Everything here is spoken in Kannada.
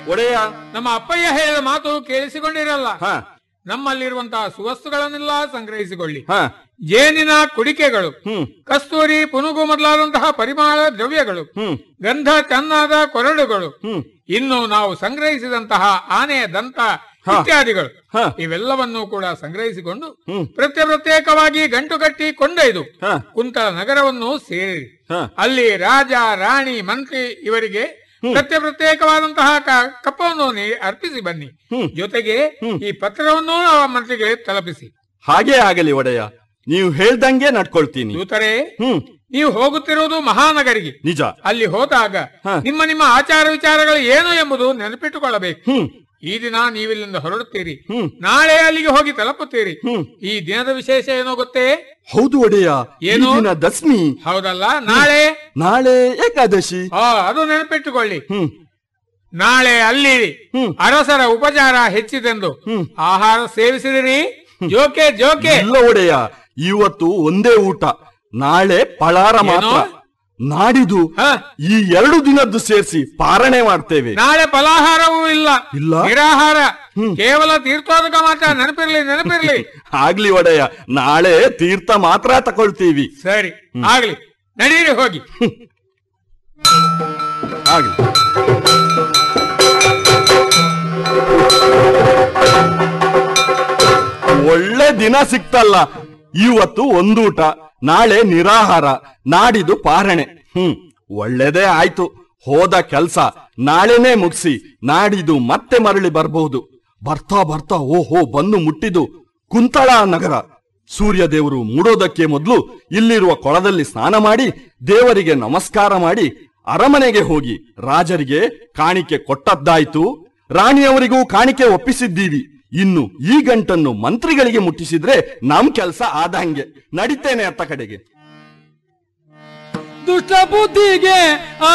ಒಡೆಯ ನಮ್ಮ ಅಪ್ಪಯ್ಯ ಹೇಳಿದ ಮಾತು ಕೇಳಿಸಿಕೊಂಡಿರಲ್ಲ ಹ ನಮ್ಮಲ್ಲಿರುವಂತಹ ಸುವಸ್ತುಗಳನ್ನೆಲ್ಲ ಸಂಗ್ರಹಿಸಿಕೊಳ್ಳಿ ಹ ಜೇನಿನ ಕುಡಿಕೆಗಳು ಹ್ಮ್ ಕಸ್ತೂರಿ ಪುನುಗು ಮೊದಲಾದಂತಹ ಪರಿಮಳ ದ್ರವ್ಯಗಳು ಹ್ಮ್ ಗಂಧ ಚೆನ್ನಾದ ಕೊರಡುಗಳು ಹ್ಮ್ ಇನ್ನು ನಾವು ಸಂಗ್ರಹಿಸಿದಂತಹ ಆನೆಯ ದಂತ ಹ. ಇತ್ಯಾದಿಗಳು ಹ. ಇವೆಲ್ಲವನ್ನೂ ಕೂಡ ಸಂಗ್ರಹಿಸಿಕೊಂಡು ಹ್ಮ್. ಪ್ರತ್ಯ ಪ್ರತ್ಯೇಕವಾಗಿ ಗಂಟು ಕಟ್ಟಿ ಕೊಂಡೊಯ್ದು ಹ ಕುಂತಳ ನಗರವನ್ನು ಸೇರಿ ಹ ಅಲ್ಲಿ ರಾಜ ರಾಣಿ ಮಂತ್ರಿ ಇವರಿಗೆ ಪ್ರತ್ಯ ಪ್ರತ್ಯೇಕವಾದಂತಹ ಕ- ಕಪ್ಪವನ್ನು ನೀ- ಅರ್ಪಿಸಿ ಬನ್ನಿ ಹ್ಮ್. ಜೊತೆಗೆ ಈ ಪತ್ರವನ್ನು ಆ ಮಂತ್ರಿಗೆ ತಲುಪಿಸಿ ಹಾಗೇ ಆಗಲಿ ಒಡೆಯ ನೀವು ಹೇಳ್ದಂಗೆ ನಡ್ಕೊಳ್ತೀನಿ ದೂತರೇ ಹ್ಮ್ ನೀವು ಹೋಗುತ್ತಿರುವುದು ಮಹಾನಗರಿಗೆ ನಿಜ ಅಲ್ಲಿ ಹೋದಾಗ ಹ. ನಿಮ್ಮ ನಿಮ್ಮ ಆಚಾರ ವಿಚಾರಗಳು ಏನು ಎಂಬುದು ನೆನಪಿಟ್ಟುಕೊಳ್ಳಬೇಕು ಹ್ಮ್ ಈ ದಿನ ನೀವಿಲ್ಲಿಂದ ಹೊರಡುತ್ತೀರಿ ಹ್ಮ್. ನಾಳೆ ಅಲ್ಲಿಗೆ ಹೋಗಿ ತಲುಪುತ್ತೀರಿ ಹ್ಮ್. ಈ ದಿನದ ವಿಶೇಷ ಏನೋ ಗೊತ್ತೇ ಹೌದು ಒಡೆಯ ಈ ಏನು? ದಿನ ದಶಮಿ ಹೌದಲ್ಲ ನಾಳೆ ನಾಳೆ ಏಕಾದಶಿ ಆ ಅದು ನೆನಪಿಟ್ಟುಕೊಳ್ಳಿ ಹ್ಮ್ ನಾಳೆ ಅಲ್ಲಿ ಹ್ಮ್. ಅರಸರ ಉಪಚಾರ ಹೆಚ್ಚಿದೆಂದು ಹ್ಮ್. ಆಹಾರ ಸೇವಿಸಿದಿರಿ ಜೋಕೆ ಜೋಕೆ ಇಲ್ಲ ಒಡೆಯ ಇವತ್ತು ಒಂದೇ ಊಟ ನಾಳೆ ಪಳಾರ ಮಾತ್ರ ಏನು? ನಾಡಿದು ಹ? ಈ ಎರಡು ದಿನದ್ದು ಸೇರಿಸಿ ಪಾರಣೆ ಮಾಡ್ತೇವೆ ನಾಳೆ ಫಲಾಹಾರವೂ ಇಲ್ಲ ಇಲ್ಲ? ನಿರಾಹಾರ ಕೇವಲ ತೀರ್ಥೋದಕ ಮಾತ್ರ ನೆನಪಿರ್ಲಿ ನೆನಪಿರ್ಲಿ ಆಗ್ಲಿ ಒಡೆಯ ನಾಳೆ ತೀರ್ಥ ಮಾತ್ರ ತಕೊಳ್ತೀವಿ ಸರಿ ಆಗ್ಲಿ ನಡೀರಿ ಹೋಗಿ ಆಗ್ಲಿ ಒಳ್ಳೆ ದಿನ ಸಿಕ್ತಲ್ಲ ಇವತ್ತು ಒಂದೂಟ ನಾಳೆ ನಿರಾಹಾರ ನಾಡಿದು ಪಾರಣೆ ಹ್ಮ್ ಒಳ್ಳೇದೇ ಆಯ್ತು ಹೋದ ಕೆಲ್ಸ ನಾಳೆನೇ ಮುಗಿಸಿ ನಾಡಿದು ಮತ್ತೆ ಮರಳಿ ಬರ್ಬಹುದು ಬರ್ತಾ ಬರ್ತಾ ಓಹೋ ಬಂದು ಮುಟ್ಟಿದು ಕುಂತಳ ನಗರ ಸೂರ್ಯ ದೇವರು ಮೂಡೋದಕ್ಕೆ ಮೊದಲು ಇಲ್ಲಿರುವ ಕೊಳದಲ್ಲಿ ಸ್ನಾನ ಮಾಡಿ ದೇವರಿಗೆ ನಮಸ್ಕಾರ ಮಾಡಿ ಅರಮನೆಗೆ ಹೋಗಿ ರಾಜರಿಗೆ ಕಾಣಿಕೆ ಕೊಟ್ಟದ್ದಾಯ್ತು ರಾಣಿಯವರಿಗೂ ಕಾಣಿಕೆ ಒಪ್ಪಿಸಿದ್ದೀವಿ ಇನ್ನು ಈ ಗಂಟನ್ನು ಮಂತ್ರಿಗಳಿಗೆ ಮುಟ್ಟಿಸಿದ್ರೆ ನಮ್ ಕೆಲ್ಸ ಆದಂಗೆ ನಡಿತೇನೆ ಅತ್ತ ಕಡೆಗೆ ದುಷ್ಟ ಬುದ್ಧಿಗೆ